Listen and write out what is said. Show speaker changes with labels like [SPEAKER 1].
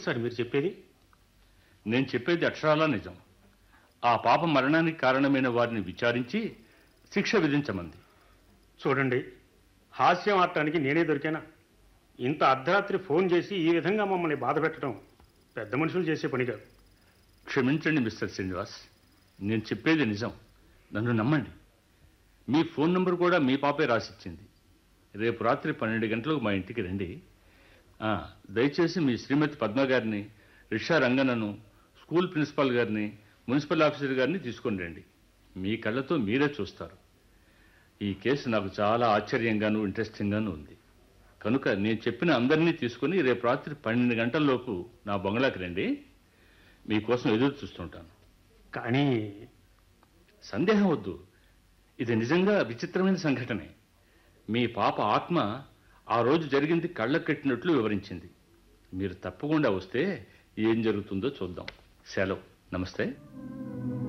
[SPEAKER 1] sir మీరు చెప్పేది
[SPEAKER 2] నేను చెప్పేది అక్షరాలా నిజం ఆ పాప మరణానికి కారణమైన వారిని విచారించి శిక్ష విధించమంది
[SPEAKER 1] చూడండి హాస్యం ఆడటానికి నేనే దొరికానా ఇంత అర్ధరాత్రి ఫోన్ చేసి ఈ విధంగా మమ్మల్ని బాధ పెట్టడం పెద్ద మనుషులు చేసే పని కాదు
[SPEAKER 2] క్షమించండి మిస్టర్ శ్రీనివాస్ నేను చెప్పేది నిజం నన్ను నమ్మండి మీ ఫోన్ నంబర్ కూడా మీ పాపే రాసిచ్చింది రేపు రాత్రి పన్నెండు గంటలకు మా ఇంటికి రండి ఆ, దయచేసి మీ శ్రీమతి పద్మ గారిని రిషా రంగనను స్కూల్ ప్రిన్సిపాల్ గారిని మున్సిపల్ ఆఫీసర్ గారిని తీసుకొని రండి మీ కళ్ళతో మీరే చూస్తారు ఈ కేసు నాకు చాలా ఆశ్చర్యంగాను ఇంట్రెస్టింగ్గాను ఉంది కనుక నేను చెప్పిన అందరినీ తీసుకొని రేపు రాత్రి పన్నెండు గంటల్లోపు నా బంగ్లాకి రండి మీకోసం ఎదురు చూస్తుంటాను
[SPEAKER 1] కానీ
[SPEAKER 2] సందేహం వద్దు ఇది నిజంగా విచిత్రమైన సంఘటనే మీ పాప ఆత్మ ఆ రోజు జరిగింది కళ్ళకు కట్టినట్లు వివరించింది మీరు తప్పకుండా వస్తే ఏం జరుగుతుందో చూద్దాం సెలవు నమస్తే